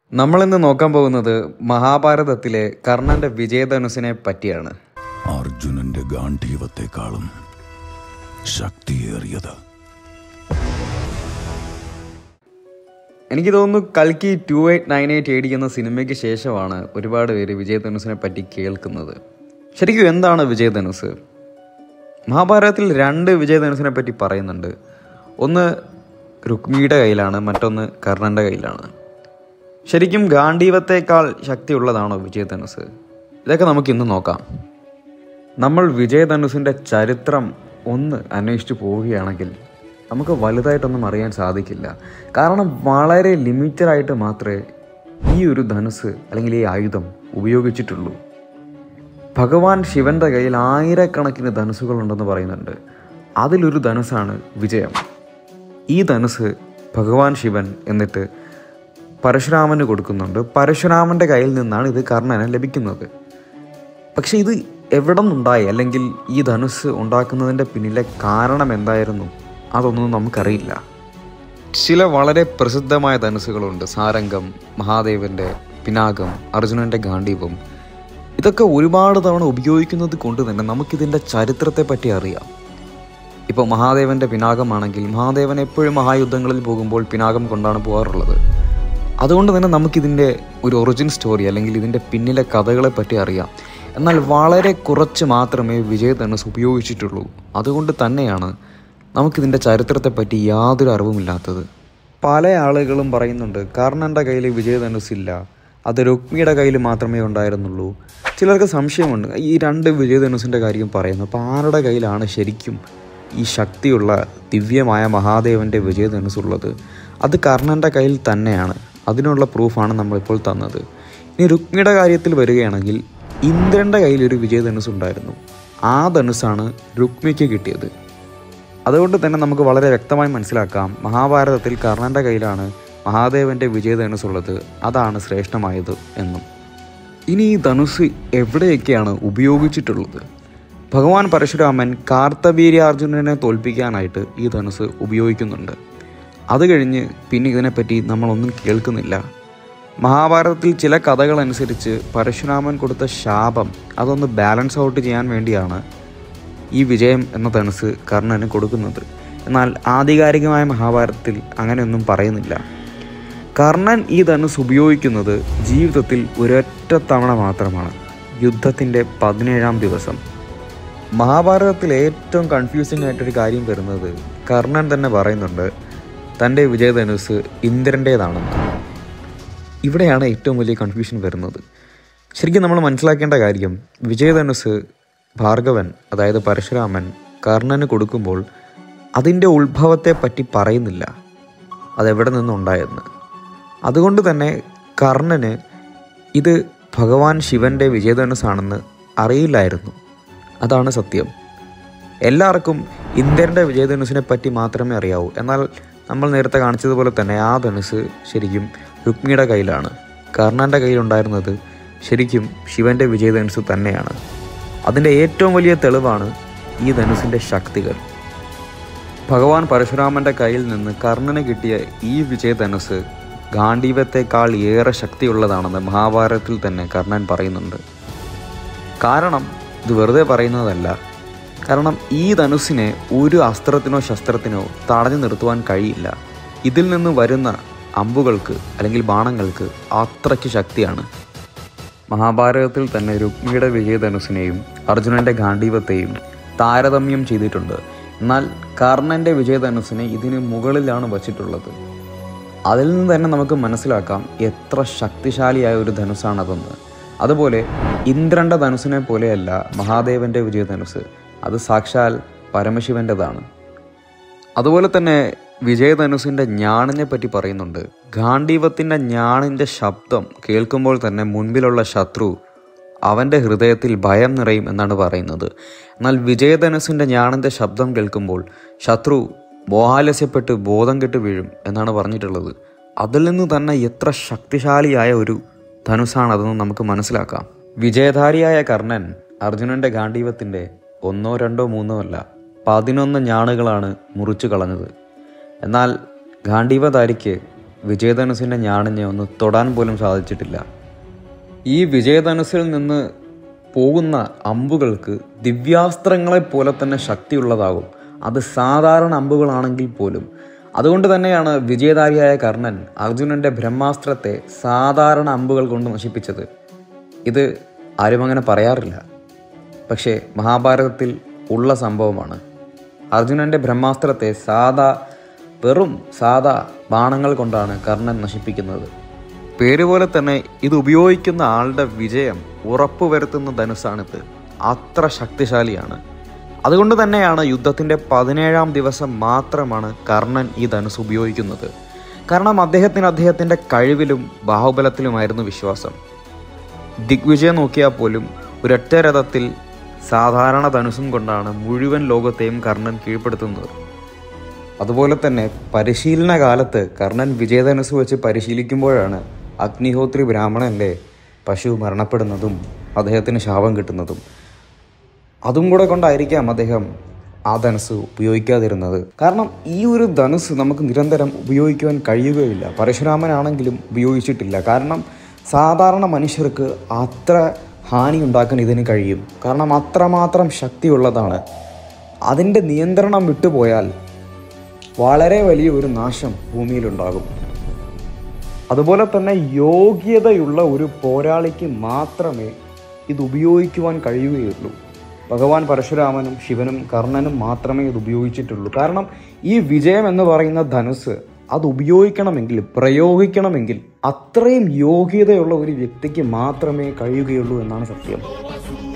നമ്മളിന്ന് നോക്കാൻ പോകുന്നത് മഹാഭാരതത്തിലെ കർണന്റെ വിജയധനുസിനെ പറ്റിയാണ് അർജുനന്റെ ഗാന്ധീവത്തെക്കാളും ശക്തിയേറിയത് എനിക്ക് തോന്നുന്നു കൽക്കി two eight nine eight eight എന്ന സിനിമയ്ക്ക് ശേഷമാണ് ഒരുപാട് പേര് വിജയധനുസിനെ പറ്റി കേൾക്കുന്നത് ശരിക്കും എന്താണ് വിജയധനുസ് മഹാഭാരതത്തിൽ രണ്ട് വിജയധനുസിനെ പറ്റി പറയുന്നുണ്ട് ഒന്ന് രുക്മിയുടെ കയ്യിലാണ് മറ്റൊന്ന് കർണൻ്റെ കയ്യിലാണ് ശരിക്കും ഗാന്ധീവത്തേക്കാൾ ശക്തിയുള്ളതാണോ വിജയധനുസ് ഇതൊക്കെ നമുക്ക് ഇന്ന് നോക്കാം നമ്മൾ വിജയധനുസിൻ്റെ ചരിത്രം ഒന്ന് അന്വേഷിച്ച് പോവുകയാണെങ്കിൽ നമുക്ക് വലുതായിട്ടൊന്നും അറിയാൻ സാധിക്കില്ല കാരണം വളരെ ലിമിറ്റഡായിട്ട് മാത്രമേ ഈ ഒരു ധനുസ് അല്ലെങ്കിൽ ഈ ആയുധം ഉപയോഗിച്ചിട്ടുള്ളൂ ഭഗവാൻ ശിവന്റെ കയ്യിൽ ആയിരക്കണക്കിന് ധനുസുകളുണ്ടെന്ന് പറയുന്നുണ്ട് അതിലൊരു ധനുസാണ് വിജയം ഈ ധനുസ് ഭഗവാൻ ശിവൻ എന്നിട്ട് പരശുരാമന് കൊടുക്കുന്നുണ്ട് പരശുരാമൻ്റെ കയ്യിൽ നിന്നാണ് ഇത് കർണന് ലഭിക്കുന്നത് പക്ഷേ ഇത് എവിടെ നിന്നുണ്ടായി അല്ലെങ്കിൽ ഈ ധനുസ് ഉണ്ടാക്കുന്നതിൻ്റെ പിന്നിലെ കാരണം എന്തായിരുന്നു അതൊന്നും നമുക്കറിയില്ല ചില വളരെ പ്രസിദ്ധമായ ധനുസുകളുണ്ട് സാരംഗം മഹാദേവൻ്റെ പിനാകം അർജുനൻ്റെ ഗാന്ധീവം ഇതൊക്കെ ഒരുപാട് തവണ ഉപയോഗിക്കുന്നത് കൊണ്ട് തന്നെ നമുക്കിതിൻ്റെ ചരിത്രത്തെ പറ്റി അറിയാം ഇപ്പോൾ മഹാദേവൻ്റെ പിനാകമാണെങ്കിൽ മഹാദേവൻ എപ്പോഴും മഹായുദ്ധങ്ങളിൽ പോകുമ്പോൾ പിനാകം കൊണ്ടാണ് പോകാറുള്ളത് അതുകൊണ്ട് തന്നെ നമുക്കിതിൻ്റെ ഒരു ഒറിജിൻ സ്റ്റോറി അല്ലെങ്കിൽ ഇതിൻ്റെ പിന്നിലെ കഥകളെ പറ്റി അറിയാം എന്നാൽ വളരെ കുറച്ച് മാത്രമേ വിജയധനുസ് ഉപയോഗിച്ചിട്ടുള്ളൂ അതുകൊണ്ട് തന്നെയാണ് നമുക്കിതിൻ്റെ ചരിത്രത്തെപ്പറ്റി യാതൊരു അറിവുമില്ലാത്തത് പല ആളുകളും പറയുന്നുണ്ട് കർണൻ്റെ കയ്യിൽ വിജയധനുസ് ഇല്ല അത് രുക്മിയുടെ കയ്യിൽ മാത്രമേ ഉണ്ടായിരുന്നുള്ളൂ ചിലർക്ക് സംശയമുണ്ട് ഈ രണ്ട് വിജയധനുസിൻ്റെ കാര്യം പറയുന്നു അപ്പോൾ ആരുടെ കയ്യിലാണ് ശരിക്കും ഈ ശക്തിയുള്ള ദിവ്യമായ മഹാദേവൻ്റെ വിജയധനുസ് ഉള്ളത് അത് കർണൻ്റെ കയ്യിൽ തന്നെയാണ് അതിനുള്ള പ്രൂഫാണ് നമ്മളിപ്പോൾ തന്നത് ഇനി രുക്മിയുടെ കാര്യത്തിൽ വരികയാണെങ്കിൽ ഇന്ദ്രൻ്റെ കയ്യിൽ ഒരു വിജയധനുസ് ഉണ്ടായിരുന്നു ആ ധനുസാണ് രുക്മിക്ക് കിട്ടിയത് അതുകൊണ്ട് തന്നെ നമുക്ക് വളരെ വ്യക്തമായി മനസ്സിലാക്കാം മഹാഭാരതത്തിൽ കർണൻ്റെ കയ്യിലാണ് മഹാദേവൻ്റെ വിജയധനുസ് ഉള്ളത് അതാണ് ശ്രേഷ്ഠമായത് എന്നും ഇനി ഈ ധനുസ് എവിടെയൊക്കെയാണ് ഉപയോഗിച്ചിട്ടുള്ളത് ഭഗവാൻ പരശുരാമൻ കാർത്തവീര്യാർജുനനെ തോൽപ്പിക്കാനായിട്ട് ഈ ധനുസ് ഉപയോഗിക്കുന്നുണ്ട് അത് കഴിഞ്ഞ് പിന്നെ ഇതിനെപ്പറ്റി നമ്മളൊന്നും കേൾക്കുന്നില്ല മഹാഭാരതത്തിൽ ചില കഥകൾ അനുസരിച്ച് പരശുരാമൻ കൊടുത്ത ശാപം അതൊന്ന് ബാലൻസ് ഔട്ട് ചെയ്യാൻ വേണ്ടിയാണ് ഈ വിജയം എന്ന ധനുസ് കർണന് കൊടുക്കുന്നത് എന്നാൽ ആധികാരികമായ മഹാഭാരതത്തിൽ അങ്ങനെയൊന്നും പറയുന്നില്ല കർണൻ ഈ ധനുസ് ഉപയോഗിക്കുന്നത് ജീവിതത്തിൽ ഒരൊറ്റ തവണ മാത്രമാണ് യുദ്ധത്തിൻ്റെ പതിനേഴാം ദിവസം മഹാഭാരതത്തിൽ ഏറ്റവും കൺഫ്യൂസിംഗ് ആയിട്ടൊരു കാര്യം വരുന്നത് കർണൻ തന്നെ പറയുന്നുണ്ട് തൻ്റെ വിജയധനുസ് ഇന്ദ്രൻ്റേതാണെന്ന് ഇവിടെയാണ് ഏറ്റവും വലിയ കൺഫ്യൂഷൻ വരുന്നത് ശരിക്കും നമ്മൾ മനസ്സിലാക്കേണ്ട കാര്യം വിജയധനുസ് ഭാർഗവൻ അതായത് പരശുരാമൻ കർണന് കൊടുക്കുമ്പോൾ അതിൻ്റെ ഉത്ഭവത്തെ പറ്റി പറയുന്നില്ല അതെവിടെ നിന്നുണ്ടായെന്ന് അതുകൊണ്ട് തന്നെ കർണന് ഇത് ഭഗവാൻ ശിവൻ്റെ വിജയധനുസാണെന്ന് അറിയില്ലായിരുന്നു അതാണ് സത്യം എല്ലാവർക്കും ഇന്ദ്രൻ്റെ വിജയധനുസിനെ പറ്റി മാത്രമേ അറിയാവൂ എന്നാൽ നമ്മൾ നേരത്തെ കാണിച്ചതുപോലെ തന്നെ ആ ധനുസ് ശരിക്കും രുക്മിയുടെ കയ്യിലാണ് കർണൻ്റെ കയ്യിലുണ്ടായിരുന്നത് ശരിക്കും ശിവൻ്റെ വിജയധനുസ് തന്നെയാണ് അതിൻ്റെ ഏറ്റവും വലിയ തെളിവാണ് ഈ ധനുസിൻ്റെ ശക്തികൾ ഭഗവാൻ പരശുരാമൻ്റെ കയ്യിൽ നിന്ന് കർണന് കിട്ടിയ ഈ വിജയധനുസ് ഗാന്ധീവത്തെക്കാൾ ഏറെ ശക്തിയുള്ളതാണെന്ന് മഹാഭാരതത്തിൽ തന്നെ കർണൻ പറയുന്നുണ്ട് കാരണം ഇത് വെറുതെ പറയുന്നതല്ല കാരണം ഈ ധനുസിനെ ഒരു അസ്ത്രത്തിനോ ശസ്ത്രത്തിനോ തടഞ്ഞു നിർത്തുവാൻ കഴിയില്ല ഇതിൽ നിന്ന് വരുന്ന അമ്പുകൾക്ക് അല്ലെങ്കിൽ ബാണങ്ങൾക്ക് അത്രയ്ക്ക് ശക്തിയാണ് മഹാഭാരതത്തിൽ തന്നെ രുക്മിയുടെ വിജയധനുസിനെയും അർജുനൻ്റെ ഗാന്ധീവത്തെയും താരതമ്യം ചെയ്തിട്ടുണ്ട് എന്നാൽ കർണൻ്റെ വിജയധനുസിനെ ഇതിന് മുകളിലാണ് വച്ചിട്ടുള്ളത് അതിൽ നിന്ന് തന്നെ നമുക്ക് മനസ്സിലാക്കാം എത്ര ശക്തിശാലിയായ ഒരു ധനുസാണതെന്ന് അതുപോലെ ഇന്ദ്രൻ്റെ ധനുസിനെ പോലെയല്ല മഹാദേവൻ്റെ വിജയധനുസ് അത് സാക്ഷാൽ പരമശിവൻ്റെതാണ് അതുപോലെ തന്നെ വിജയധനുസിൻ്റെ ഞാണിനെ പറ്റി പറയുന്നുണ്ട് ഗാന്ധീവത്തിൻ്റെ ഞാണിൻ്റെ ശബ്ദം കേൾക്കുമ്പോൾ തന്നെ മുൻപിലുള്ള ശത്രു അവൻ്റെ ഹൃദയത്തിൽ ഭയം നിറയും എന്നാണ് പറയുന്നത് എന്നാൽ വിജയധനുസിൻ്റെ ഞാണിൻ്റെ ശബ്ദം കേൾക്കുമ്പോൾ ശത്രു മോഹാലസ്യപ്പെട്ട് ബോധം കെട്ട് വീഴും എന്നാണ് പറഞ്ഞിട്ടുള്ളത് അതിൽ നിന്ന് തന്നെ എത്ര ശക്തിശാലിയായ ഒരു ധനുസാണതെന്ന് നമുക്ക് മനസ്സിലാക്കാം വിജയധാരിയായ കർണൻ അർജുനൻ്റെ ഗാന്ധീവത്തിൻ്റെ ഒന്നോ രണ്ടോ മൂന്നോ അല്ല പതിനൊന്ന് ഞാണുകളാണ് മുറിച്ചു കളഞ്ഞത് എന്നാൽ ഗാന്ധീവധാരിക്ക് വിജയധനുസിൻ്റെ ഞാണിനെ ഒന്ന് തൊടാൻ പോലും സാധിച്ചിട്ടില്ല ഈ വിജയധനുസിൽ നിന്ന് പോകുന്ന അമ്പുകൾക്ക് ദിവ്യാസ്ത്രങ്ങളെ പോലെ തന്നെ ശക്തിയുള്ളതാകും അത് സാധാരണ അമ്പുകളാണെങ്കിൽ പോലും അതുകൊണ്ട് തന്നെയാണ് വിജയധാരിയായ കർണൻ അർജുനന്റെ ബ്രഹ്മാസ്ത്രത്തെ സാധാരണ അമ്പുകൾ കൊണ്ട് നശിപ്പിച്ചത് ഇത് ആരും അങ്ങനെ പറയാറില്ല പക്ഷേ മഹാഭാരതത്തിൽ ഉള്ള സംഭവമാണ് അർജുനന്റെ ബ്രഹ്മാസ്ത്രത്തെ സാധാ വെറും സാധാ ബാണങ്ങൾ കൊണ്ടാണ് കർണൻ നശിപ്പിക്കുന്നത് പേര് പോലെ തന്നെ ഇത് ഉപയോഗിക്കുന്ന ആളുടെ വിജയം ഉറപ്പുവരുത്തുന്ന ധനുസാണിത് അത്ര ശക്തിശാലിയാണ് അതുകൊണ്ട് തന്നെയാണ് യുദ്ധത്തിൻ്റെ പതിനേഴാം ദിവസം മാത്രമാണ് കർണൻ ഈ ധനുസ് ഉപയോഗിക്കുന്നത് കാരണം അദ്ദേഹത്തിന് അദ്ദേഹത്തിൻ്റെ കഴിവിലും ബാഹുബലത്തിലുമായിരുന്നു വിശ്വാസം ദിഗ്വിജയം നോക്കിയാൽ പോലും ഒരൊറ്റ രഥത്തിൽ സാധാരണ ധനുസും കൊണ്ടാണ് മുഴുവൻ ലോകത്തെയും കർണൻ കീഴ്പ്പെടുത്തുന്നത് അതുപോലെ തന്നെ പരിശീലന കാലത്ത് കർണൻ വിജയധനുസ് വെച്ച് പരിശീലിക്കുമ്പോഴാണ് അഗ്നിഹോത്രി ബ്രാഹ്മണൻ്റെ പശു മരണപ്പെടുന്നതും അദ്ദേഹത്തിന് ശാപം കിട്ടുന്നതും അതും കൂടെ കൊണ്ടായിരിക്കാം അദ്ദേഹം ആ ധനുസ് ഉപയോഗിക്കാതിരുന്നത് കാരണം ഈ ഒരു ധനുസ് നമുക്ക് നിരന്തരം ഉപയോഗിക്കുവാൻ കഴിയുകയില്ല പരശുരാമനാണെങ്കിലും ഉപയോഗിച്ചിട്ടില്ല കാരണം സാധാരണ മനുഷ്യർക്ക് അത്ര ഹാനി ഉണ്ടാക്കാൻ ഇതിന് കഴിയും കാരണം അത്രമാത്രം ശക്തിയുള്ളതാണ് അതിൻ്റെ നിയന്ത്രണം വിട്ടുപോയാൽ വളരെ വലിയ ഒരു നാശം ഭൂമിയിലുണ്ടാകും അതുപോലെ തന്നെ യോഗ്യതയുള്ള ഒരു പോരാളിക്ക് മാത്രമേ ഇത് ഉപയോഗിക്കുവാൻ കഴിയുകയുള്ളൂ ഭഗവാൻ പരശുരാമനും ശിവനും കർണനും മാത്രമേ ഇത് ഉപയോഗിച്ചിട്ടുള്ളൂ കാരണം ഈ വിജയം എന്ന് പറയുന്ന ധനുസ് അത് ഉപയോഗിക്കണമെങ്കിൽ പ്രയോഗിക്കണമെങ്കിൽ അത്രയും യോഗ്യതയുള്ള ഒരു വ്യക്തിക്ക് മാത്രമേ കഴിയുകയുള്ളൂ എന്നാണ് സത്യം